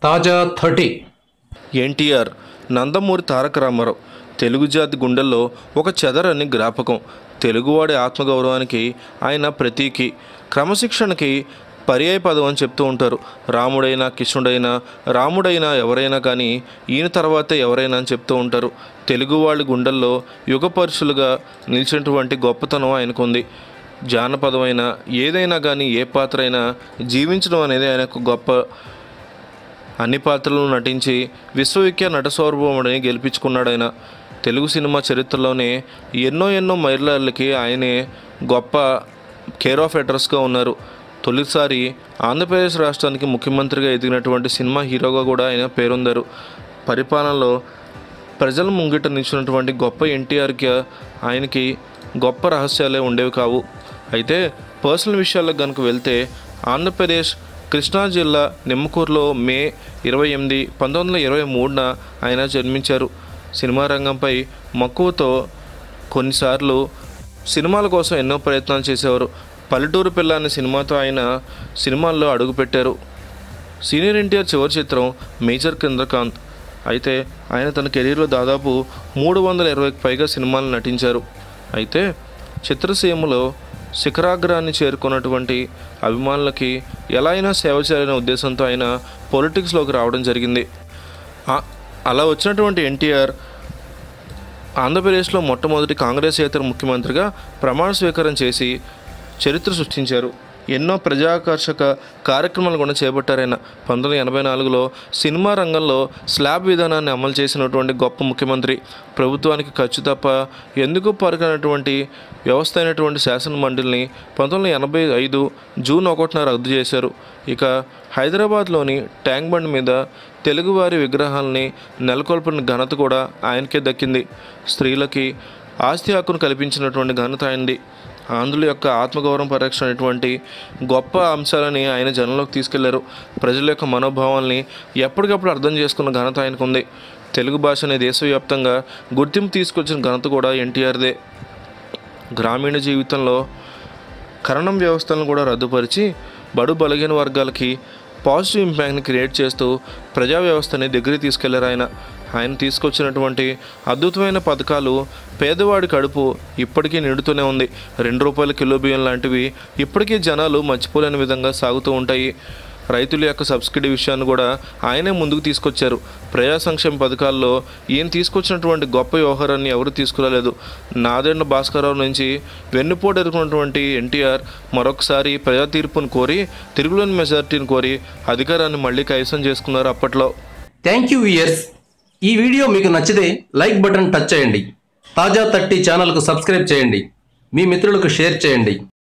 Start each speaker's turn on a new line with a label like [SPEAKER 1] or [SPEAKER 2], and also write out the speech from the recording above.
[SPEAKER 1] తాజా thirty
[SPEAKER 2] NTR Nandamuri Taraka Rama Rao Telugu జాతి గుండెల్లో ఒక చెదరని జ్ఞాపకం తెలుగువాడి ఆత్మగౌరవానికి ఆయన ప్రతీకి క్రమశిక్షణకి పర్యాయ పదం అని చెప్తూ ఉంటారు రాముడైనా కృష్ణుడైనా రాముడైనా ఎవరైనా కానీ ఈయన తర్వాతే ఎవరైనా అని చెప్తూ ఉంటారు తెలుగు వాళ్ళ గుండెల్లో యుగ పరుషులుగా నిలిచినటువంటి గొప్పతనం ఆయనకుంది జానపదమైన ఏదైనా కానీ ఏ పాత్ర అయినా జీవించడం అనేది ఆయనకు గొప్ప అన్ని పాత్రలను నటించి విశ్వవిఖ్యాత నట సార్వభౌముడిని గెలిపించుకున్నాడు ఆయన తెలుగు సినిమా చరిత్రలోనే ఎన్నో ఎన్నో మైళ్ళకి ఆయనే గొప్ప కేర్ ఆఫ్ అడ్రస్గా ఉన్నారు తొలిసారి ఆంధ్రప్రదేశ్ రాష్ట్రానికి ముఖ్యమంత్రిగా ఎదిగినటువంటి సినిమా హీరోగా కూడా ఆయన పేరొందారు పరిపాలనలో ప్రజల ముంగిట నిలిచినటువంటి గొప్ప ఎన్టీఆర్కి ఆయనకి గొప్ప రహస్యాలే ఉండేవి కావు అయితే పర్సనల్ విషయాలకు కనుక వెళ్తే ఆంధ్రప్రదేశ్ కృష్ణా జిల్లా నిమ్మకూరులో మే ఇరవై ఎనిమిది పంతొమ్మిది వందల ఇరవై మూడున ఆయన జన్మించారు సినిమా రంగంపై మక్కువతో కొన్నిసార్లు సినిమాల కోసం ఎన్నో ప్రయత్నాలు చేసేవారు పల్లెటూరు పిల్ల అనే సినిమాతో ఆయన సినిమాల్లో అడుగుపెట్టారు సీనియర్ ఎన్టీఆర్ చివరి చిత్రం మేజర్ చంద్రకాంత్ అయితే ఆయన తన కెరీర్లో దాదాపు మూడు వందల ఇరవైకి పైగా సినిమాలు నటించారు అయితే చిత్రసీమలో శిఖరాగ్రాన్ని చేరుకున్నటువంటి అభిమానులకి ఎలా అయినా సేవ చేయాలనే ఉద్దేశంతో ఆయన పొలిటిక్స్లోకి రావడం జరిగింది ఆ- అలా వచ్చినటువంటి ఎన్టీఆర్ ఆంధ్రప్రదేశ్లో మొట్టమొదటి కాంగ్రెసేతర ముఖ్యమంత్రిగా ప్రమాణ స్వీకారం చేసి చరిత్ర సృష్టించారు ఎన్నో ప్రజాకర్షక కార్యక్రమాలు కూడా చేపట్టారైన పంతొమ్మిది వందల ఎనభై నాలుగులో సినిమా రంగంలో స్లాబ్ విధానాన్ని అమలు చేసినటువంటి గొప్ప ముఖ్యమంత్రి ప్రభుత్వానికి ఖర్చు తప్ప ఎందుకు పరకనటువంటి వ్యవస్థ అయినటువంటి శాసన మండలిని పంతొమ్మిది వందల ఎనభై ఐదు జూన్ ఒకటిన రద్దు చేశారు ఇక హైదరాబాద్లోని ట్యాంక్ బండ్ మీద తెలుగువారి విగ్రహాలని నెలకొల్పిన ఘనత కూడా ఆయనకే దక్కింది స్త్రీలకి ఆస్తి హక్కును కల్పించినటువంటి ఘనత ఆయనది ఆంధ్రుల యొక్క ఆత్మగౌరవం పరిరక్షణ అనేటువంటి గొప్ప అంశాలని ఆయన జనంలోకి తీసుకెళ్లారు ప్రజల యొక్క మనోభావాల్ని ఎప్పటికప్పుడు అర్థం చేసుకున్న ఘనత ఆయనకు ఉంది తెలుగు భాషని దేశవ్యాప్తంగా గుర్తింపు తీసుకొచ్చిన ఘనత కూడా ఎన్టీఆర్దే గ్రామీణ జీవితంలో కరణం వ్యవస్థలను కూడా రద్దుపరిచి బడు బలహీన వర్గాలకి పాజిటివ్ ఇంపాక్ట్ని క్రియేట్ చేస్తూ ప్రజా వ్యవస్థని దగ్గరికి తీసుకెళ్లారు ఆయన ఆయన తీసుకొచ్చినటువంటి అద్భుతమైన పథకాలు పేదవాడి కడుపు ఇప్పటికీ నిండుతూనే ఉంది రెండు రూపాయల కిలో బియ్యం లాంటివి ఇప్పటికీ జనాలు మర్చిపోలేని విధంగా సాగుతూ ఉంటాయి రైతుల యొక్క సబ్సిడీ విషయాన్ని కూడా ఆయనే ముందుకు తీసుకొచ్చారు ప్రజా సంక్షేమ పథకాల్లో ఈయన తీసుకొచ్చినటువంటి గొప్ప వ్యవహారాన్ని ఎవరు తీసుకురాలేదు నాదెండ్ల భాస్కరరావు నుంచి వెన్నుపోటు ఎదుర్కొన్నటువంటి ఎన్టీఆర్ మరొకసారి ప్రజా తీర్పును కోరి తిరుగులేని మెజార్టీని కోరి అధికారాన్ని మళ్ళీ కైవసం చేసుకున్నారు అప్పట్లో
[SPEAKER 1] థ్యాంక్ యూ ఇయర్స్ ఈ వీడియో మీకు నచ్చితే లైక్ బటన్ టచ్ చేయండి తాజా థర్టీ ఛానల్కు సబ్స్క్రైబ్ చేయండి మీ మిత్రులకు షేర్ చేయండి